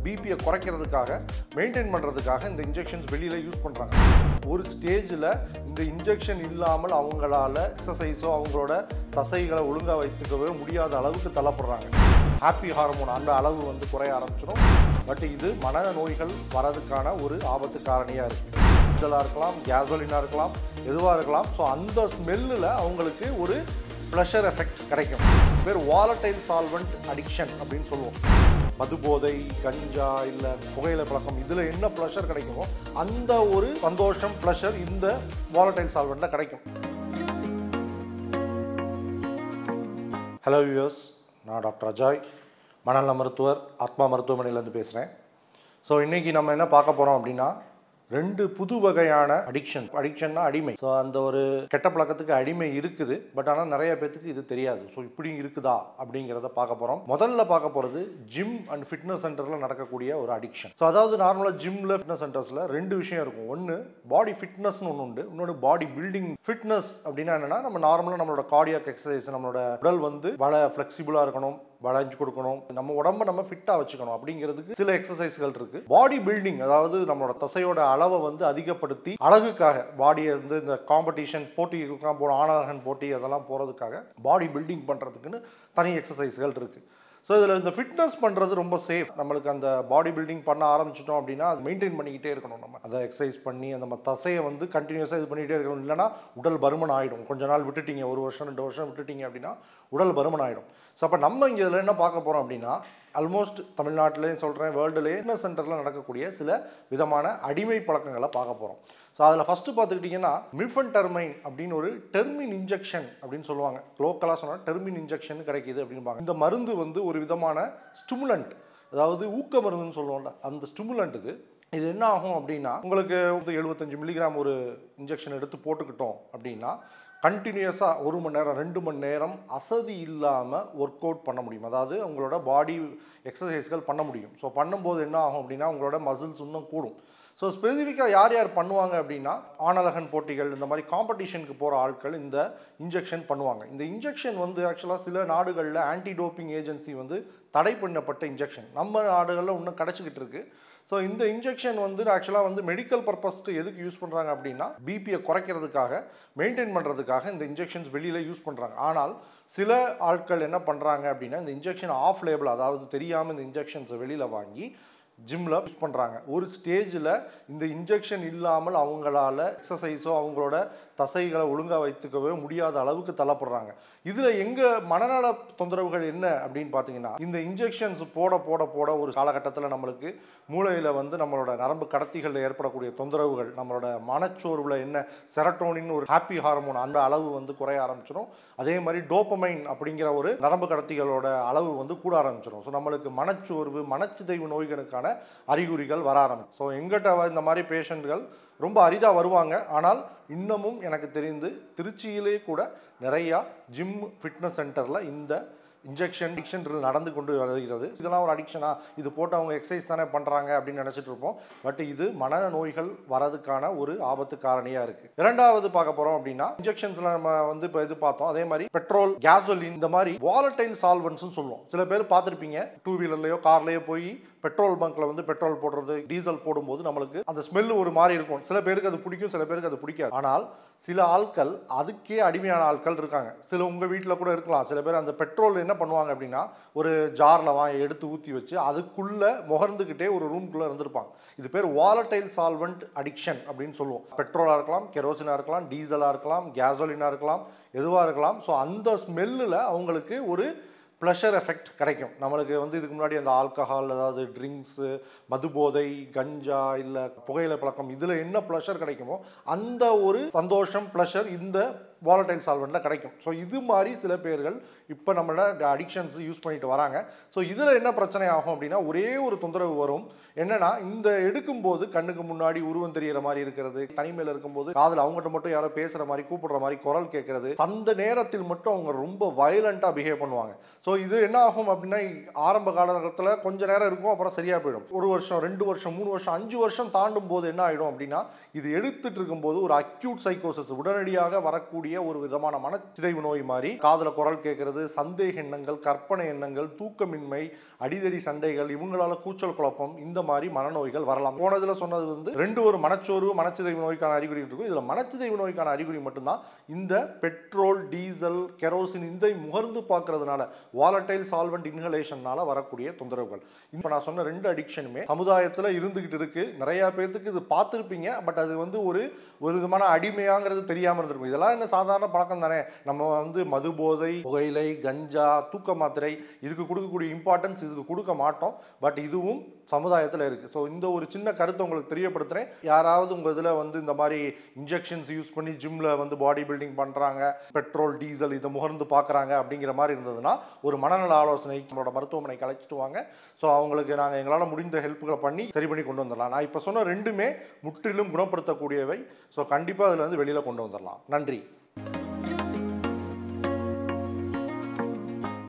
பிபியை குறைக்கிறதுக்காக மெயின்டைன் பண்ணுறதுக்காக இந்த இன்ஜெக்ஷன்ஸ் வெளியில் யூஸ் பண்ணுறாங்க ஒரு ஸ்டேஜில் இந்த இன்ஜெக்ஷன் இல்லாமல் அவங்களால எக்ஸசைஸோ அவங்களோட தசைகளை ஒழுங்காக வைத்துக்கவே முடியாத அளவுக்கு தள்ளப்படுறாங்க ஹாப்பி ஹார்மோன் அந்த அளவு வந்து குறைய ஆரம்பிச்சிடும் பட் இது மன நோய்கள் வரதுக்கான ஒரு ஆபத்து காரணியாக இருக்குது இதெல்லாம் இருக்கலாம் கேசோலினாக இருக்கலாம் எதுவாக இருக்கலாம் ஸோ அந்த ஸ்மெல்லில் அவங்களுக்கு ஒரு ப்ளஷர் எஃபெக்ட் கிடைக்கும் பேர் வாலடைல் சால்வெண்ட் அடிக்ஷன் அப்படின்னு சொல்லுவோம் மதுபோதை கஞ்சா இல்லை புகையிலை பழக்கம் இதில் என்ன ப்ளஷர் கிடைக்குமோ அந்த ஒரு சந்தோஷம் ப்ளஷர் இந்த வாலடைல் சால்வெண்ட்டில் கிடைக்கும் ஹலோ வியூவர்ஸ் நான் டாக்டர் அஜாய் மனநல மருத்துவர் ஆத்மா மருத்துவமனையிலேருந்து பேசுகிறேன் ஸோ இன்றைக்கி நம்ம என்ன பார்க்க போகிறோம் அப்படின்னா ரெண்டு புது வகையான அடிக்ஷன் அடிக்ஷன்னா அடிமை ஸோ அந்த ஒரு கெட்ட பழக்கத்துக்கு அடிமை இருக்குது பட் ஆனால் நிறைய பேத்துக்கு இது தெரியாது ஸோ இப்படி இருக்குதா அப்படிங்கிறத பார்க்க போகிறோம் முதல்ல பார்க்க போகிறது ஜிம் அண்ட் ஃபிட்னஸ் சென்டரில் நடக்கக்கூடிய ஒரு அடிக்ஷன் ஸோ அதாவது நார்மலாக ஜிம்மில் ஃபிட்னஸ் சென்டர்ஸில் ரெண்டு விஷயம் இருக்கும் ஒன்று பாடி ஃபிட்னஸ்னு ஒன்று உண்டு இன்னொன்று பாடி பில்டிங் ஃபிட்னஸ் அப்படின்னா என்னன்னா நம்ம நார்மலாக நம்மளோட கார்டியாக் எக்ஸசைஸ் நம்மளோட உடல் வந்து வள ஃப்ளெக்சிபிளாக இருக்கணும் வளைஞ்சு கொடுக்கணும் நம்ம உடம்ப நம்ம ஃபிட்டாக வச்சுக்கணும் அப்படிங்கிறதுக்கு சில எக்ஸசைஸ்கள் இருக்கு பாடி பில்டிங் அதாவது நம்மளோட தசையோட அளவை வந்து அதிகப்படுத்தி அழகுக்காக பாடியை வந்து இந்த காம்படிஷன் போட்டிகளுக்கெல்லாம் போகிற ஆணழகன் போட்டி அதெல்லாம் போகிறதுக்காக பாடி பில்டிங் பண்ணுறதுக்குன்னு தனி எக்ஸசைஸ்கள் இருக்குது ஸோ இதில் இந்த ஃபிட்னஸ் பண்ணுறது ரொம்ப சேஃப் நம்மளுக்கு அந்த பாடி பில்டிங் பண்ண ஆரம்பிச்சிட்டோம் அப்படின்னா அது மெயின்டைன் பண்ணிக்கிட்டே இருக்கணும் நம்ம அதை எக்ஸசைஸ் பண்ணி அந்த நம்ம தசையை வந்து கண்டினியூஸாக இது பண்ணிகிட்டே இருக்கணும் இல்லைனா உடல் பருமன் ஆகிடும் கொஞ்ச நாள் விட்டுட்டீங்க ஒரு வருஷம் ரெண்டு வருஷம் விட்டுட்டீங்க அப்படின்னா உடல் பருமன் ஆகிடும் ஸோ அப்போ நம்ம இங்கே இதில் என்ன பார்க்க போகிறோம் அப்படின்னா ஆல்மோஸ்ட் தமிழ்நாட்டிலேயும் சொல்கிறேன் வேர்ல்டுலேயே ஃபிட்னஸ் சென்டரில் நடக்கக்கூடிய சில விதமான அடிமை பழக்கங்களை பார்க்க போகிறோம் ஸோ அதில் ஃபஸ்ட்டு பார்த்துக்கிட்டிங்கன்னா மிஃபன் டெர்மைன் அப்படின்னு ஒரு டெர்மின் இன்ஜெக்ஷன் அப்படின்னு சொல்லுவாங்க லோக்கலாக சொன்னால் டெர்மின் இன்ஜெக்ஷன் கிடைக்கிது அப்படின்பாங்க இந்த மருந்து வந்து ஒரு விதமான ஸ்டிமுலண்ட் அதாவது ஊக்க மருந்துன்னு சொல்லுவோம்ல அந்த ஸ்டிமுலண்ட் இது இது என்ன ஆகும் அப்படின்னா உங்களுக்கு வந்து எழுபத்தஞ்சு மில்லிகிராம் ஒரு இன்ஜெக்ஷன் எடுத்து போட்டுக்கிட்டோம் அப்படின்னா கண்டினியூஸாக ஒரு மணி நேரம் ரெண்டு மணி நேரம் அசதி இல்லாமல் ஒர்க் அவுட் பண்ண முடியும் அதாவது உங்களோட பாடி எக்ஸசைஸ்கள் பண்ண முடியும் ஸோ பண்ணும்போது என்ன ஆகும் அப்படின்னா உங்களோட மசில்ஸ் இன்னும் கூடும் ஸோ ஸ்பெசிஃபிக்காக யார் யார் பண்ணுவாங்க அப்படின்னா ஆணழகன் போட்டிகள் இந்த மாதிரி காம்படிஷனுக்கு போகிற ஆட்கள் இந்த இன்ஜெக்ஷன் பண்ணுவாங்க இந்த இன்ஜெக்ஷன் வந்து ஆக்சுவலாக சில நாடுகளில் ஆன்டி டோப்பிங் ஏஜென்சி வந்து தடை பண்ணப்பட்ட இன்ஜெக்ஷன் நம்ம நாடுகளில் இன்னும் கிடச்சிக்கிட்டு இருக்கு ஸோ இந்த இன்ஜெக்ஷன் வந்து ஆக்சுவலாக வந்து மெடிக்கல் பர்பஸ்க்கு எதுக்கு யூஸ் பண்ணுறாங்க அப்படின்னா பிபியை குறைக்கிறதுக்காக மெயின்டைன் பண்ணுறதுக்காக இந்த இன்ஜெக்ஷன்ஸ் வெளியில் யூஸ் பண்ணுறாங்க ஆனால் சில ஆட்கள் என்ன பண்ணுறாங்க அப்படின்னா இந்த இன்ஜெக்ஷன் ஆஃப் லேபிள் அதாவது தெரியாமல் இந்த இன்ஜெக்ஷன்ஸை வெளியில் வாங்கி ஜிம்மில் யூஸ் பண்ணுறாங்க ஒரு ஸ்டேஜில் இந்த இன்ஜெக்ஷன் இல்லாமல் அவங்களால எக்ஸசைஸோ அவங்களோட தசைகளை ஒழுங்காக வைத்துக்கவே முடியாத அளவுக்கு தள்ளப்படுறாங்க இதில் எங்கே மனநல தொந்தரவுகள் என்ன அப்படின்னு பார்த்தீங்கன்னா இந்த இன்ஜெக்ஷன்ஸ் போட போட போட ஒரு காலகட்டத்தில் நம்மளுக்கு மூளையில் வந்து நம்மளோட நரம்பு கடத்திகளில் ஏற்படக்கூடிய தொந்தரவுகள் நம்மளோட மனச்சோர்வில் என்ன செரட்டோனின் ஒரு ஹாப்பி ஹார்மோன் அந்த அளவு வந்து குறைய ஆரம்பிச்சிடும் அதே மாதிரி டோப்பமைன் அப்படிங்கிற ஒரு நரம்பு கடத்திகளோட அளவு வந்து கூட ஆரம்பிச்சிடும் ஸோ நம்மளுக்கு மனச்சோர்வு மனச்சிதைவு நோய்களுக்கான அறிகுறிகள் வர ஆரம்பிக்கும் ஸோ எங்கிட்ட இந்த மாதிரி பேஷண்ட்கள் ரொம்ப அரிதாக வருவாங்க ஆனால் இன்னமும் எனக்கு தெரிந்து திருச்சியிலே கூட நிறையா ஜிம் ஃபிட்னஸ் சென்டரில் இந்த இன்ஜெக்ஷன் அடிக்ஷன் நடந்து கொண்டு வருகிறது இதெல்லாம் ஒரு அடிக்ஷனா இது போட்டு அவங்க எக்ஸசைஸ் தானே பண்ணுறாங்க அப்படின்னு நினச்சிட்டு இருப்போம் பட் இது மன நோய்கள் வரதுக்கான ஒரு ஆபத்து காரணியாக இருக்குது இரண்டாவது பார்க்க போகிறோம் அப்படின்னா இன்ஜெக்ஷன்ஸில் நம்ம வந்து இப்போ இது பார்த்தோம் அதே மாதிரி பெட்ரோல் கேசோலின் இந்த மாதிரி வாலடைல் சால்வன்ஸ்னு சொல்லுவோம் சில பேர் பார்த்துருப்பீங்க டூ வீலர்லையோ கார்லேயோ போய் பெட்ரோல் பங்க்கில் வந்து பெட்ரோல் போடுறது டீசல் போடும்போது நம்மளுக்கு அந்த ஸ்மெல்லு ஒரு மாதிரி இருக்கும் சில பேருக்கு அது பிடிக்கும் சில பேருக்கு அது பிடிக்காது ஆனால் சில ஆட்கள் அதுக்கே அடிமையான ஆட்கள் இருக்காங்க சில உங்கள் வீட்டில் கூட இருக்கலாம் சில பேர் அந்த பெட்ரோல் என்ன பண்ணுவாங்க அப்படின்னா ஒரு ஜாரில் வாங்கி எடுத்து ஊற்றி வச்சு அதுக்குள்ளே முகர்ந்துக்கிட்டே ஒரு ரூம்குள்ளே இருந்திருப்பாங்க இது பேர் வாலடைல் சால்வெண்ட் அடிக்ஷன் அப்படின்னு சொல்லுவோம் பெட்ரோலாக இருக்கலாம் கெரோசினாக இருக்கலாம் டீசலாக இருக்கலாம் கேசோலினாக இருக்கலாம் எதுவாக இருக்கலாம் ஸோ அந்த ஸ்மெல்லில் அவங்களுக்கு ஒரு ப்ளஷர் எஃபெக்ட் கிடைக்கும் நம்மளுக்கு வந்து இதுக்கு முன்னாடி அந்த ஆல்கஹால் அதாவது ட்ரிங்க்ஸு மதுபோதை கஞ்சா இல்லை புகையிலை பழக்கம் இதில் என்ன ப்ளஷர் கிடைக்குமோ அந்த ஒரு சந்தோஷம் ப்ளஷர் இந்த வாலடைல் சால்வெண்ட்டில் கிடைக்கும் ஸோ இது மாதிரி சில பேர்கள் இப்போ நம்மளோட அடிக்ஷன்ஸ் யூஸ் பண்ணிட்டு வராங்க ஸோ இதில் என்ன பிரச்சனை ஆகும் அப்படின்னா ஒரே ஒரு தொந்தரவு வரும் என்னன்னா இந்த எடுக்கும்போது கண்ணுக்கு முன்னாடி உருவம் தெரியிற மாதிரி இருக்கிறது தனிமையில் இருக்கும்போது காதில் அவங்ககிட்ட மட்டும் யாரோ பேசுகிற மாதிரி கூப்பிடுற மாதிரி குரல் கேட்கறது அந்த நேரத்தில் மட்டும் அவங்க ரொம்ப வயலண்ட்டாக பிஹேவ் பண்ணுவாங்க ஸோ இது என்ன ஆகும் அப்படின்னா ஆரம்ப காலகட்டத்தில் கொஞ்ச நேரம் இருக்கும் அப்புறம் சரியாக போயிடும் ஒரு வருஷம் ரெண்டு வருஷம் மூணு வருஷம் அஞ்சு வருஷம் தாண்டும் போது என்ன ஆகிடும் அப்படின்னா இது எடுத்துட்டு இருக்கும்போது ஒரு அக்யூட் சைக்கோசிஸ் உடனடியாக வரக்கூடிய வரக்கூடிய ஒரு விதமான மனச்சிதைவு நோய் மாதிரி காதுல குரல் கேட்கறது சந்தேக எண்ணங்கள் கற்பனை எண்ணங்கள் தூக்கமின்மை அடிதடி சண்டைகள் இவங்களால கூச்சல் குழப்பம் இந்த மாதிரி மனநோய்கள் வரலாம் போனதுல சொன்னது வந்து ரெண்டு ஒரு மனச்சோர்வு மனச்சிதைவு நோய்க்கான அறிகுறி இருக்கும் இதுல மனச்சிதைவு நோய்க்கான அறிகுறி மட்டும்தான் இந்த பெட்ரோல் டீசல் கெரோசின் இந்த முகர்ந்து பார்க்கறதுனால வாலட்டைல் சால்வெண்ட் இன்ஹலேஷன்னால வரக்கூடிய தொந்தரவுகள் இப்போ நான் சொன்ன ரெண்டு அடிக்ஷனுமே சமுதாயத்தில் இருந்துகிட்டு இருக்கு நிறைய பேர்த்துக்கு இது பார்த்துருப்பீங்க பட் அது வந்து ஒரு ஒரு விதமான அடிமையாங்கிறது தெரியாமல் இருந்திருக்கும் இதெல்லாம் என்ன சாதாரண பழக்கம் தானே நம்ம வந்து மது போதை புகையிலை கஞ்சா தூக்க மாத்திரை இதுக்கு கொடுக்கக்கூடிய இம்பார்ட்டன்ஸ் இதுக்கு கொடுக்க மாட்டோம் பட் இதுவும் சமுதாயத்தில் இருக்குது ஸோ இந்த ஒரு சின்ன கருத்தை உங்களுக்கு தெரியப்படுத்துகிறேன் யாராவது உங்கள் இதில் வந்து இந்த மாதிரி இன்ஜெக்ஷன்ஸ் யூஸ் பண்ணி ஜிம்மில் வந்து பாடி பில்டிங் பண்ணுறாங்க பெட்ரோல் டீசல் இதை முகர்ந்து பார்க்குறாங்க அப்படிங்கிற மாதிரி இருந்ததுன்னா ஒரு மனநல ஆலோசனை நம்மளோட மருத்துவமனைக்கு அழைச்சிட்டு வாங்க ஸோ அவங்களுக்கு நாங்கள் எங்களால் முடிந்த ஹெல்ப்புகளை பண்ணி சரி பண்ணி கொண்டு வந்துடலாம் நான் இப்போ சொன்ன ரெண்டுமே முற்றிலும் குணப்படுத்தக்கூடியவை ஸோ கண்டிப்பாக அதில் வந்து வெளியில் கொண்டு வந்துடலாம் நன்றி